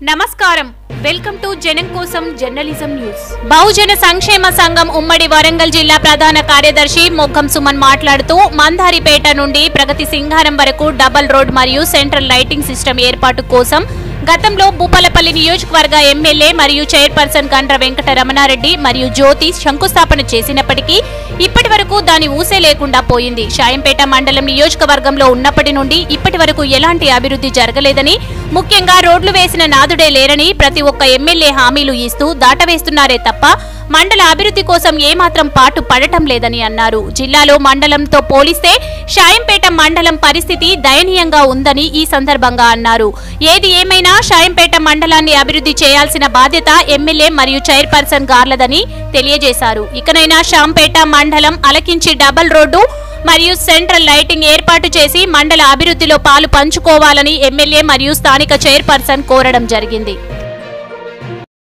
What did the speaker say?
నమస్కారం welcome to జనం కోసం జర్నలిజం న్యూస్ బహుజన సంక్షేమ సంఘం ఉమ్మడి వరంగల్ జిల్లా ప్రధాన కార్యదర్శి మొగ్గం సుమన్ మాట్లాడుతూ మందారిపేట నుండి ప్రగతి సింగారం వరకు డబల్ రోడ్ మరియు సెంట్రల్ లైటింగ్ సిస్టమ్ ఏర్పాటు కోసం గతంలో భూపాలపల్లి నియోజకవర్గ ఎమ్మెల్యే మరియు చైర్పర్సన్ గండ్ర వెంకట రమణారెడ్డి మరియు జ్యోతి శంకుస్థాపన చేసినప్పటికీ ఇప్పటి వరకు దాని ఊసే లేకుండా పోయింది షాయంపేట మండలం నియోజకవర్గంలో ఉన్నప్పటి నుండి ఇప్పటి వరకు ఎలాంటి అభివృద్ధి జరగలేదని ముఖ్యంగా రోడ్లు వేసిన నాదుడే లేరని ప్రతి ఒక్క ఎమ్మెల్యే హామీలు ఇస్తూ దాటవేస్తున్నారే తప్ప మండల అభివృద్ధి కోసం ఏమాత్రం పాటు పడటం లేదని అన్నారు జిల్లాలో మండలంతో పోలిస్తే షాయంపేట మండలం పరిస్థితి దయనీయంగా ఉందని ఈ సందర్భంగా అన్నారు ఏది ఏమైనా షాయంపేట మండలాన్ని అభివృద్ధి చేయాల్సిన బాధ్యత ఎమ్మెల్యే మరియు చైర్పర్సన్ గార్లదని తెలియజేశారు ఇకనైనా షాంపేట మండలం అలకించి డబల్ రోడ్డు మరియు సెంట్రల్ లైటింగ్ ఏర్పాటు చేసి మండల అభివృద్ధిలో పాలు పంచుకోవాలని ఎమ్మెల్యే మరియు స్థానిక చైర్పర్సన్ కోరడం జరిగింది